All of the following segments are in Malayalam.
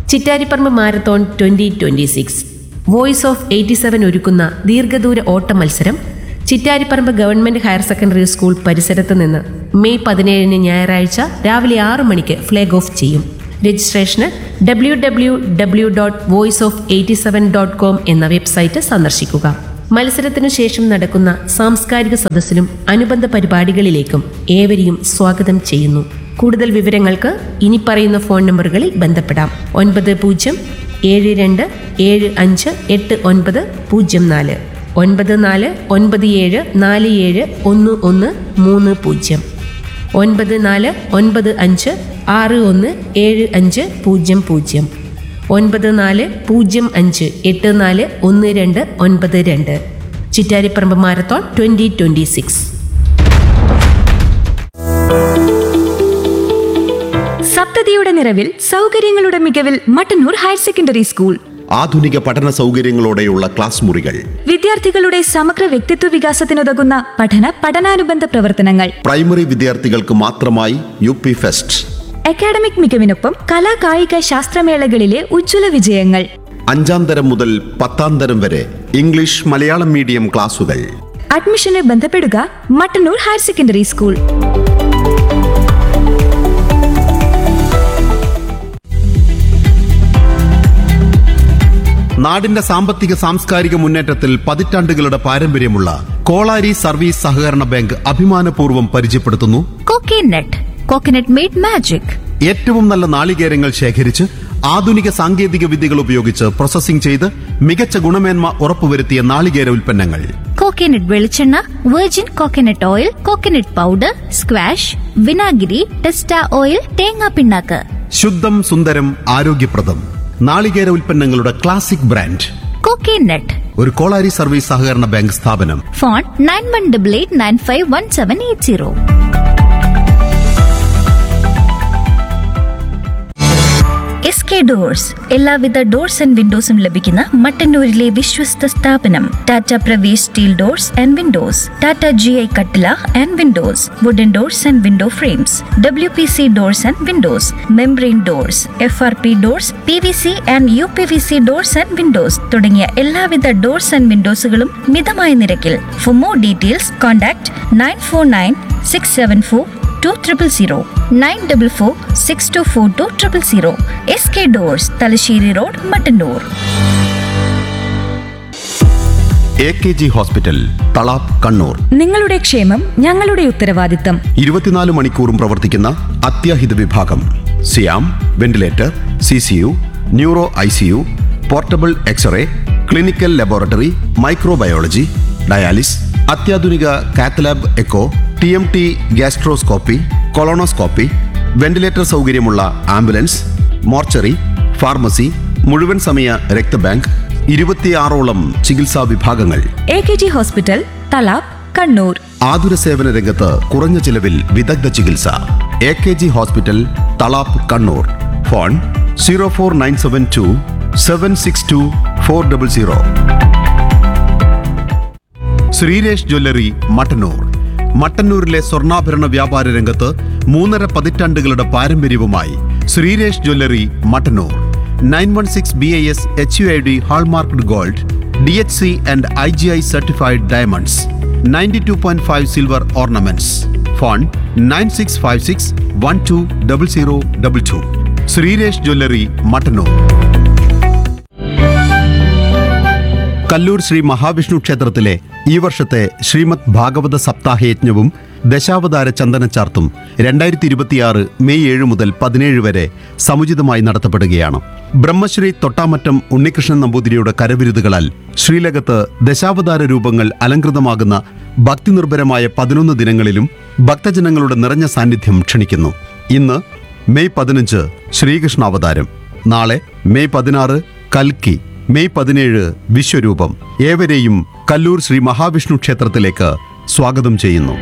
Chittariparamba marathon twenty twenty six voice of eighty seven ഒരുക്കുന്ന ദീർഘദൂര ഓട്ട മത്സരം Chittariparamba government higher secondary school പരിസരത്ത് നിന്ന് മെയ് പതിനേഴിന് ഞായറാഴ്ച രാവിലെ ആറ് മണിക്ക് ഫ്ലാഗ് ഓഫ് ചെയ്യും രജിസ്ട്രേഷന് W W W dot voice of eighty seven dot com എന്ന വെബ്സൈറ്റ് സന്ദർശിക്കുക മത്സരത്തിനു ശേഷം നടക്കുന്ന സാംസ്കാരിക സദസ്സിലും അനുബന്ധ പരിപാടികളിലേക്കും ഏവരെയും സ്വാഗതം ചെയ്യുന്നു കൂടുതൽ വിവരങ്ങൾക്ക് ഇനി പറയുന്ന ഫോൺ നമ്പറുകളിൽ ബന്ധപ്പെടാം ഒൻപത് പൂജ്യം ഏഴ് രണ്ട് ഏഴ് അഞ്ച് എട്ട് ഒൻപത് പൂജ്യം നാല് ഒൻപത് നാല് ഒൻപത് ഏഴ് നാല് ഏഴ് ഒന്ന് ഒന്ന് മൂന്ന് പൂജ്യം ഒൻപത് നാല് ഒൻപത് അഞ്ച് ആറ് ഒന്ന് ഏഴ് അഞ്ച് പൂജ്യം പൂജ്യം ഒൻപത് നാല് പൂജ്യം അഞ്ച് എട്ട് നാല് ഒന്ന് രണ്ട് ഒൻപത് രണ്ട് Chittariparamba marathon twenty twenty six സപ്തതിയുടെ നിറവിൽ സൗകര്യങ്ങളുടെ മികവിൽ മട്ടന്നൂർ ഹയർ സെക്കൻഡറി സ്കൂൾ ആധുനിക പഠന സൗകര്യങ്ങളോടെയുള്ള ക്ലാസ് മുറികൾ വിദ്യാർത്ഥികളുടെ സമഗ്ര വ്യക്തിത്വ വികാസത്തിനുതകുന്ന പഠന പഠനാനുബന്ധ പ്രവർത്തനങ്ങൾ പ്രൈമറി വിദ്യാർത്ഥികൾക്ക് മാത്രമായി യു പി ഫെസ്റ്റ് അക്കാഡമിക് മികവിനൊപ്പം കലാ കായിക ശാസ്ത്രമേളകളിലെ ഉജ്ജ്വല വിജയങ്ങൾ അഞ്ചാം തരം മുതൽ പത്താം തരം വരെ ഇംഗ്ലീഷ് മലയാളം മീഡിയം ക്ലാസുകൾ അഡ്മിഷന് ബന്ധപ്പെടുക മട്ടന്നൂർ ഹയർ സെക്കൻഡറി സ്കൂൾ നാടിന്റെ സാമ്പത്തിക സാംസ്കാരിക മുന്നേറ്റത്തിൽ പതിറ്റാണ്ടുകളുടെ പാരമ്പര്യമുള്ള കോളാരി സർവീസ് സഹകരണ ബാങ്ക് അഭിമാനപൂർവ്വം പരിചയപ്പെടുത്തുന്നു കോക്കനട്ട് കോക്കനട്ട് മെയ്ഡ് മാജിക് ഏറ്റവും നല്ല നാളികേരങ്ങൾ ശേഖരിച്ച് ആധുനിക സാങ്കേതിക വിദ്യകൾ ഉപയോഗിച്ച് പ്രോസസ്സിംഗ് ചെയ്ത് മികച്ച ഗുണമേന്മ ഉറപ്പുവരുത്തിയ നാളികേര ഉൽപ്പന്നങ്ങൾ കോക്കനട്ട് വെളിച്ചെണ്ണ virgin coconut oil coconut powder squash വിനാഗിരി ടെസ്റ്റ ഓയിൽ തേങ്ങാ പിണ്ണാക്ക് ശുദ്ധം സുന്ദരം ആരോഗ്യപ്രദം നാളികേര ഉൽപ്പന്നങ്ങളുടെ ക്ലാസിക് ബ്രാൻഡ് കോക്കനട്ട് ഒരു കോളാരി സർവീസ് സഹകരണ ബാങ്ക് സ്ഥാപനം phone nine one double eight nine five one seven eight zero S K doors എല്ലാവിധ ഡോർസ് ആൻഡ് വിൻഡോസും ലഭിക്കുന്ന മട്ടന്നൂരിലെ വിശ്വസ്ത സ്ഥാപനം Tata Pravesh steel doors and windows Tata G I കട്ടില and windows wooden doors and window frames W P C doors and windows membrane doors F R P doors P V C and U P V C doors and Windows തുടങ്ങിയ എല്ലാവിധ ഡോർസ് ആൻഡ് വിൻഡോസുകളും മിതമായ നിരക്കിൽ for more details contact nine four nine six seven four two triple zero nine double four six two four two triple zero S K doors Thalassery road Mattannur A K G hospital Thalap Kannur നിങ്ങളുടെ ക്ഷേമം ഞങ്ങളുടെ ഉത്തരവാദിത്തം ഇരുപത്തിനാല് മണിക്കൂറും പ്രവർത്തിക്കുന്ന അത്യാഹിത വിഭാഗം സിയാം ventilator C C U neuro I C U portable x-ray clinical laboratory microbiology dialysis അത്യാധുനിക cath lab echo T M T gastroscopy colonoscopy ventilator സൗകര്യമുള്ള ആംബുലൻസ് മോർച്ചറി ഫാർമസി മുഴുവൻ സമയ രക്തബാങ്ക് ഇരുപത്തിയാറോളം ചികിത്സാ വിഭാഗങ്ങൾ A K G hospital Thalap Kannur ആതുര സേവന രംഗത്ത് കുറഞ്ഞ ചിലവിൽ വിദഗ്ധ ചികിത്സ A K G hospital Thalap Kannur phone zero four nine seven two seven six two four double zero Sreeresh jewellery Mattannur മട്ടന്നൂരിലെ സ്വർണ്ണാഭരണ വ്യാപാര രംഗത്ത് മൂന്നര പതിറ്റാണ്ടുകളുടെ പാരമ്പര്യവുമായി Sreeresh jewellery Mattannur nine one six B I S H U I D hallmarked gold D H C and I G I certified diamonds ninety two point five silver ornaments phone nine six five six one two double zero double two Sreeresh jewellery Mattannur Kallur Shri Mahavishnu ക്ഷേത്രത്തിലെ ഈ വർഷത്തെ ശ്രീമദ് ഭാഗവത സപ്താഹയജ്ഞവും ദശാവതാര ചന്ദനച്ചാർത്തും രണ്ടായിരത്തി ഇരുപത്തിയാറ് മെയ് ഏഴ് മുതൽ പതിനേഴ് വരെ സമുചിതമായി നടത്തപ്പെടുകയാണ് ബ്രഹ്മശ്രീ തൊട്ടാമറ്റം ഉണ്ണികൃഷ്ണൻ നമ്പൂതിരിയുടെ കരവിരുതുകളാൽ ശ്രീലകത്ത് ദശാവതാര രൂപങ്ങൾ അലങ്കൃതമാകുന്ന ഭക്തിനിർഭരമായ പതിനൊന്ന് ദിനങ്ങളിലും ഭക്തജനങ്ങളുടെ നിറഞ്ഞ സാന്നിധ്യം ക്ഷണിക്കുന്നു ഇന്ന് മെയ് പതിനഞ്ച് ശ്രീകൃഷ്ണാവതാരം നാളെ മെയ് പതിനാറ് കൽക്കി മെയ് പതിനേഴ് വിശ്വരൂപം ഏവരെയും കല്ലൂർ ശ്രീ മഹാവിഷ്ണു ക്ഷേത്രത്തിലേക്ക് സ്വാഗതം ചെയ്യുന്നു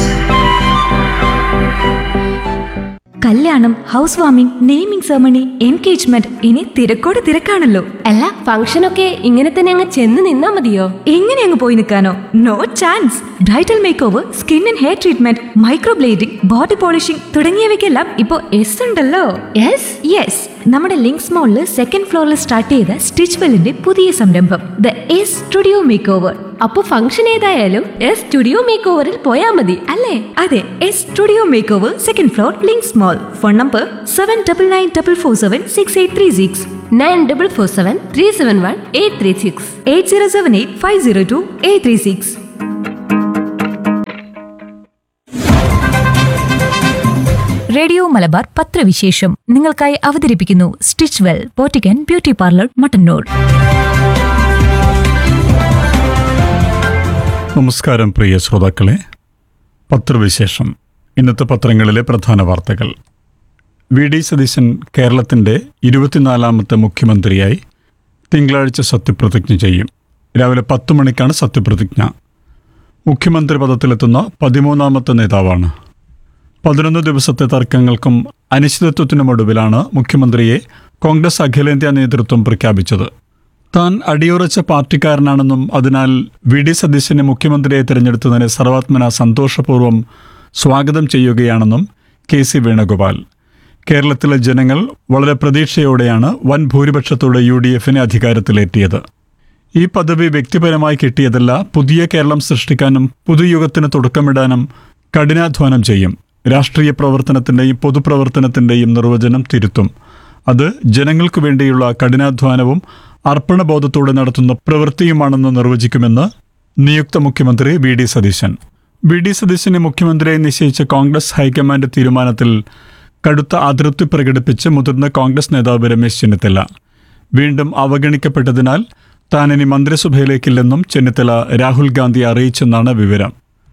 കല്യാണം house warming naming ceremony engagement ഇനി തിരക്കോട് തിരക്കാണല്ലോ അല്ല ഫംഗ്ഷനൊക്കെ ഇങ്ങനെ തന്നെ അങ്ങ് ചെന്ന് നിന്നാ മതിയോ എങ്ങനെ അങ്ങ് പോയി നിൽക്കാനോ no chance bridal makeover skin and hair treatment microblading body polishing തുടങ്ങിയവയ്ക്കെല്ലാം ഇപ്പോ എസ് ഉണ്ടല്ലോ യെസ് യെസ് നമ്മുടെ ലിങ്ക്സ് മോളിൽ സെക്കൻഡ് ഫ്ലോറിൽ സ്റ്റാർട്ട് ചെയ്ത സ്റ്റിച്ച് വെല്ലിന്റെ പുതിയ സംരംഭം the S studio makeover അപ്പൊ ഫംഗ്ഷൻ ഏതായാലും എസ് സ്റ്റുഡിയോ മേക്ക് ഓവറിൽ പോയാ മതി അല്ലേ അതെ S studio makeover second floor Links mall phone number seven double nine double four seven six eight three six nine double four seven three seven one eight three six eight zero seven eight five zero two eight three six radio Malabar പത്രവിശേഷം നിങ്ങൾക്കായി അവതരിപ്പിക്കുന്നു സ്റ്റിച്ച് വെൽ പോറ്റിക്കൻ ബ്യൂട്ടി പാർലർ മട്ടന്നൂർ നമസ്കാരം പ്രിയ ശ്രോതാക്കളെ പത്രവിശേഷം ഇന്നത്തെ പത്രങ്ങളിലെ പ്രധാന വാർത്തകൾ വി ഡി സതീശൻ കേരളത്തിൻ്റെ ഇരുപത്തിനാലാമത്തെ മുഖ്യമന്ത്രിയായി തിങ്കളാഴ്ച സത്യപ്രതിജ്ഞ ചെയ്യും രാവിലെ പത്ത് മണിക്കാണ് സത്യപ്രതിജ്ഞ മുഖ്യമന്ത്രി പദത്തിലെത്തുന്ന പതിമൂന്നാമത്തെ നേതാവാണ് പതിനൊന്ന് ദിവസത്തെ തർക്കങ്ങൾക്കും അനിശ്ചിതത്വത്തിനുമൊടുവിലാണ് മുഖ്യമന്ത്രിയെ കോൺഗ്രസ് അഖിലേന്ത്യാ നേതൃത്വം പ്രഖ്യാപിച്ചത് താൻ അടിയുറച്ച പാർട്ടിക്കാരനാണെന്നും അതിനാൽ വി ഡി സതീശനെ മുഖ്യമന്ത്രിയെ തിരഞ്ഞെടുത്തതിനെ സർവാത്മന സന്തോഷപൂർവ്വം സ്വാഗതം ചെയ്യുകയാണെന്നും കെ സി വേണുഗോപാൽ കേരളത്തിലെ ജനങ്ങൾ വളരെ പ്രതീക്ഷയോടെയാണ് വൻ ഭൂരിപക്ഷത്തോടെ യു ഡി എഫിനെ അധികാരത്തിലേറ്റിയത് ഈ പദവി വ്യക്തിപരമായി കിട്ടിയതല്ല പുതിയ കേരളം സൃഷ്ടിക്കാനും പുതുയുഗത്തിന് തുടക്കമിടാനും കഠിനാധ്വാനം ചെയ്യും രാഷ്ട്രീയ പ്രവർത്തനത്തിൻ്റെയും പൊതുപ്രവർത്തനത്തിൻ്റെയും നിർവചനം തിരുത്തും അത് ജനങ്ങൾക്കു വേണ്ടിയുള്ള കഠിനാധ്വാനവും അർപ്പണബോധത്തോടെ നടത്തുന്ന പ്രവൃത്തിയുമാണെന്ന് നിർവചിക്കുമെന്ന് നിയുക്ത മുഖ്യമന്ത്രി V D Satheesan V D സതീശനെ മുഖ്യമന്ത്രിയായി നിശ്ചയിച്ച കോൺഗ്രസ് ഹൈക്കമാൻഡ് തീരുമാനത്തിൽ കടുത്ത അതൃപ്തി പ്രകടിപ്പിച്ച് മുതിർന്ന കോൺഗ്രസ് നേതാവ് രമേശ് ചെന്നിത്തല വീണ്ടും അവഗണിക്കപ്പെട്ടതിനാൽ താൻ ഇനി മന്ത്രിസഭയിലേക്കില്ലെന്നും ചെന്നിത്തല രാഹുൽ ഗാന്ധി അറിയിച്ചെന്നാണ് വിവരം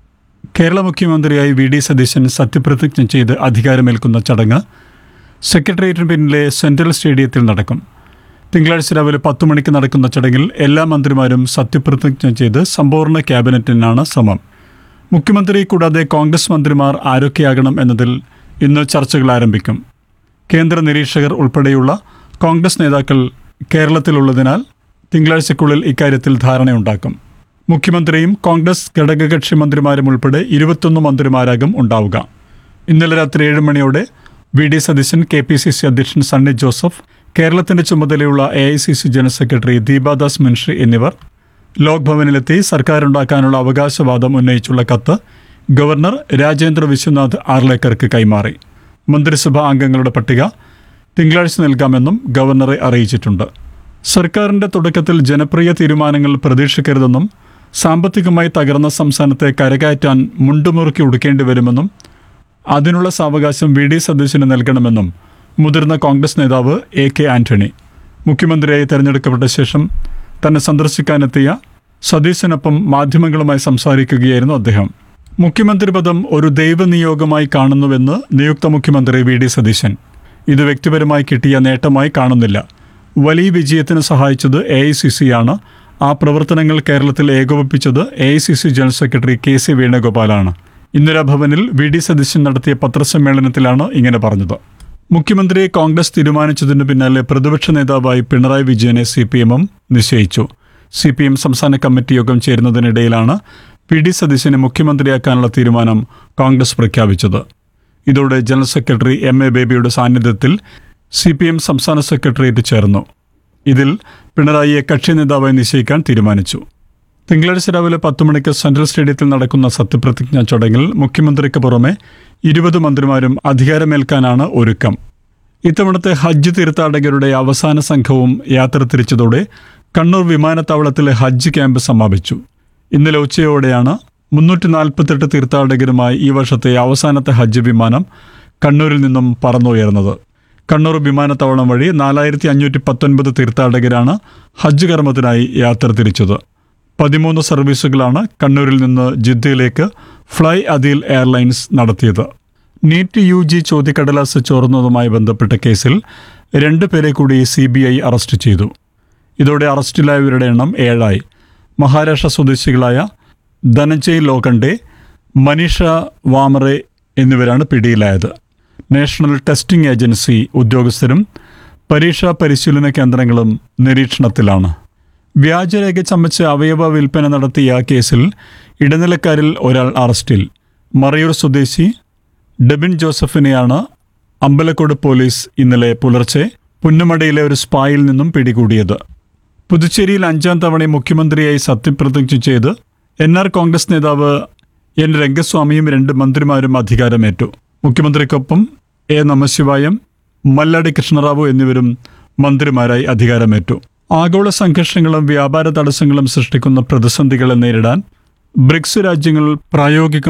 കേരള മുഖ്യമന്ത്രിയായി വി ഡി സതീശൻ സത്യപ്രതിജ്ഞ ചെയ്ത് അധികാരമേൽക്കുന്ന ചടങ്ങ് സെക്രട്ടേറിയറ്റിന് പിന്നിലെ സെൻട്രൽ സ്റ്റേഡിയത്തിൽ നടക്കും തിങ്കളാഴ്ച രാവിലെ പത്ത് മണിക്ക് നടക്കുന്ന ചടങ്ങിൽ എല്ലാ മന്ത്രിമാരും സത്യപ്രതിജ്ഞ ചെയ്ത് സമ്പൂർണ്ണ ക്യാബിനറ്റിനാണ് ശ്രമം മുഖ്യമന്ത്രി കൂടാതെ കോൺഗ്രസ് മന്ത്രിമാർ ആരൊക്കെയാകണം എന്നതിൽ ഇന്ന് ചർച്ചകൾ ആരംഭിക്കും കേന്ദ്ര നിരീക്ഷകർ ഉൾപ്പെടെയുള്ള കോൺഗ്രസ് നേതാക്കൾ കേരളത്തിലുള്ളതിനാൽ തിങ്കളാഴ്ചക്കുള്ളിൽ ഇക്കാര്യത്തിൽ ധാരണയുണ്ടാക്കും മുഖ്യമന്ത്രിയും കോൺഗ്രസ് ഘടകകക്ഷി മന്ത്രിമാരും ഉൾപ്പെടെ ഇരുപത്തൊന്ന് മന്ത്രിമാരാകും ഉണ്ടാവുക ഇന്നലെ രാത്രി ഏഴ് മണിയോടെ V D Satheesan K P C C അധ്യക്ഷൻ സണ്ണി ജോസഫ് കേരളത്തിന്റെ ചുമതലയുള്ള A I C C general secretary Deepa Das Munshi എന്നിവർ ലോക് ഭവനിലെത്തി സർക്കാരുണ്ടാക്കാനുള്ള അവകാശവാദം ഉന്നയിച്ചുള്ള കത്ത് ഗവർണർ രാജേന്ദ്ര വിശ്വനാഥ് ആർലേക്കർക്ക് കൈമാറി മന്ത്രിസഭാ അംഗങ്ങളുടെ പട്ടിക തിങ്കളാഴ്ച നൽകാമെന്നും ഗവർണറെ അറിയിച്ചിട്ടുണ്ട് സർക്കാരിന്റെ തുടക്കത്തിൽ ജനപ്രിയ തീരുമാനങ്ങൾ പ്രതീക്ഷിക്കരുതെന്നും സാമ്പത്തികമായി തകർന്ന സംസ്ഥാനത്തെ കരകയറ്റാൻ മുണ്ടുമുറുക്കി ഉടുക്കേണ്ടി വരുമെന്നും അതിനുള്ള സാവകാശം വി ഡി സതീശന് നൽകണമെന്നും മുതിർന്ന കോൺഗ്രസ് നേതാവ് എ കെ ആന്റണി മുഖ്യമന്ത്രിയായി തെരഞ്ഞെടുക്കപ്പെട്ട ശേഷം തന്നെ സന്ദർശിക്കാനെത്തിയ സതീശനൊപ്പം മാധ്യമങ്ങളുമായി സംസാരിക്കുകയായിരുന്നു അദ്ദേഹം മുഖ്യമന്ത്രി പദം ഒരു ദൈവനിയോഗമായി കാണുന്നുവെന്ന് നിയുക്ത മുഖ്യമന്ത്രി വി ഡി സതീശൻ ഇത് വ്യക്തിപരമായി കിട്ടിയ നേട്ടമായി കാണുന്നില്ല വലിയ വിജയത്തിന് സഹായിച്ചത് എ ഐ സി സി ആണ് ആ പ്രവർത്തനങ്ങൾ കേരളത്തിൽ ഏകോപിപ്പിച്ചത് A I C C general secretary K C വേണുഗോപാലാണ് ഇന്ദിരാഭവനിൽ വി ഡി സതീശൻ നടത്തിയ പത്രസമ്മേളനത്തിലാണ് ഇങ്ങനെ പറഞ്ഞത് മുഖ്യമന്ത്രിയെ കോൺഗ്രസ് തീരുമാനിച്ചതിന് പിന്നാലെ പ്രതിപക്ഷ നേതാവായി പിണറായി വിജയനെ സി പി എമ്മും നിശ്ചയിച്ചു സി പി എം സംസ്ഥാന കമ്മിറ്റി യോഗം ചേരുന്നതിനിടയിലാണ് പി ഡി സതീശനെ മുഖ്യമന്ത്രിയാക്കാനുള്ള തീരുമാനം കോൺഗ്രസ് പ്രഖ്യാപിച്ചത് ഇതോടെ ജനറൽ സെക്രട്ടറി എം എ ബേബിയുടെ സാന്നിധ്യത്തിൽ സി പി എം സംസ്ഥാന സെക്രട്ടേറിയറ്റ് ചേർന്നു ഇതിൽ പിണറായിയെ കക്ഷി നേതാവായി നിശ്ചയിക്കാൻ തീരുമാനിച്ചു തിങ്കളാഴ്ച രാവിലെ പത്ത് മണിക്ക് സെൻട്രൽ സ്റ്റേഡിയത്തിൽ നടക്കുന്ന സത്യപ്രതിജ്ഞാ ചടങ്ങിൽ മുഖ്യമന്ത്രിക്ക് പുറമെ ഇരുപത് മന്ത്രിമാരും അധികാരമേൽക്കാനാണ് ഒരുക്കം ഇത്തവണത്തെ ഹജ്ജ് തീർത്ഥാടകരുടെ അവസാന സംഘവും യാത്ര തിരിച്ചതോടെ കണ്ണൂർ വിമാനത്താവളത്തിലെ ഹജ്ജ് ക്യാമ്പ് സമാപിച്ചു ഇന്നലെ ഉച്ചയോടെയാണ് മുന്നൂറ്റി നാൽപ്പത്തെട്ട് തീർത്ഥാടകരുമായി ഈ വർഷത്തെ അവസാനത്തെ ഹജ്ജ് വിമാനം കണ്ണൂരിൽ നിന്നും പറന്നുയർന്നത് കണ്ണൂർ വിമാനത്താവളം വഴി നാലായിരത്തി അഞ്ഞൂറ്റി പത്തൊൻപത് തീർത്ഥാടകരാണ് ഹജ്ജ് കർമ്മത്തിനായി യാത്ര തിരിച്ചത് പതിമൂന്ന് സർവീസുകളാണ് കണ്ണൂരിൽ നിന്ന് ജിദ്ദയിലേക്ക് ഫ്ലൈ അദീൽ എയർലൈൻസ് നടത്തിയത് നീറ്റ് യു ജി ചോദ്യക്കടലാസ് ചോർന്നതുമായി ബന്ധപ്പെട്ട കേസിൽ രണ്ട് പേരെ കൂടി സി ബി ഐ അറസ്റ്റ് ചെയ്തു ഇതോടെ അറസ്റ്റിലായവരുടെ എണ്ണം ഏഴായി മഹാരാഷ്ട്ര സ്വദേശികളായ ധനഞ്ജയ് ലോകണ്ടെ മനീഷ വാമറെ എന്നിവരാണ് പിടിയിലായത് നാഷണൽ ടെസ്റ്റിംഗ് ഏജൻസി ഉദ്യോഗസ്ഥരും പരീക്ഷാ പരിശീലന കേന്ദ്രങ്ങളും നിരീക്ഷണത്തിലാണ് വ്യാജരേഖ ചമച്ച് അവയവ വിൽപ്പന നടത്തിയ കേസിൽ ഇടനിലക്കാരിൽ ഒരാൾ അറസ്റ്റിൽ മറയൂർ സ്വദേശി ഡെബിൻ ജോസഫിനെയാണ് അമ്പലക്കോട് പോലീസ് ഇന്നലെ പുലർച്ചെ പുന്നമടയിലെ ഒരു സ്പായിൽ നിന്നും പിടികൂടിയത് പുതുച്ചേരിയിൽ അഞ്ചാം തവണ മുഖ്യമന്ത്രിയായി സത്യപ്രതിജ്ഞ ചെയ്ത് എൻ ആർ കോൺഗ്രസ് നേതാവ് എൻ രംഗസ്വാമിയും രണ്ട് മന്ത്രിമാരും അധികാരമേറ്റു മുഖ്യമന്ത്രിക്കൊപ്പം എ നമശിവായം മല്ലാടി കൃഷ്ണറാവു എന്നിവരും മന്ത്രിമാരായി അധികാരമേറ്റു ആഗോള സംഘർഷങ്ങളും വ്യാപാര തടസ്സങ്ങളും സൃഷ്ടിക്കുന്ന പ്രതിസന്ധികളെ നേരിടാൻ ബ്രിക്സ് രാജ്യങ്ങൾ പ്രായോഗിക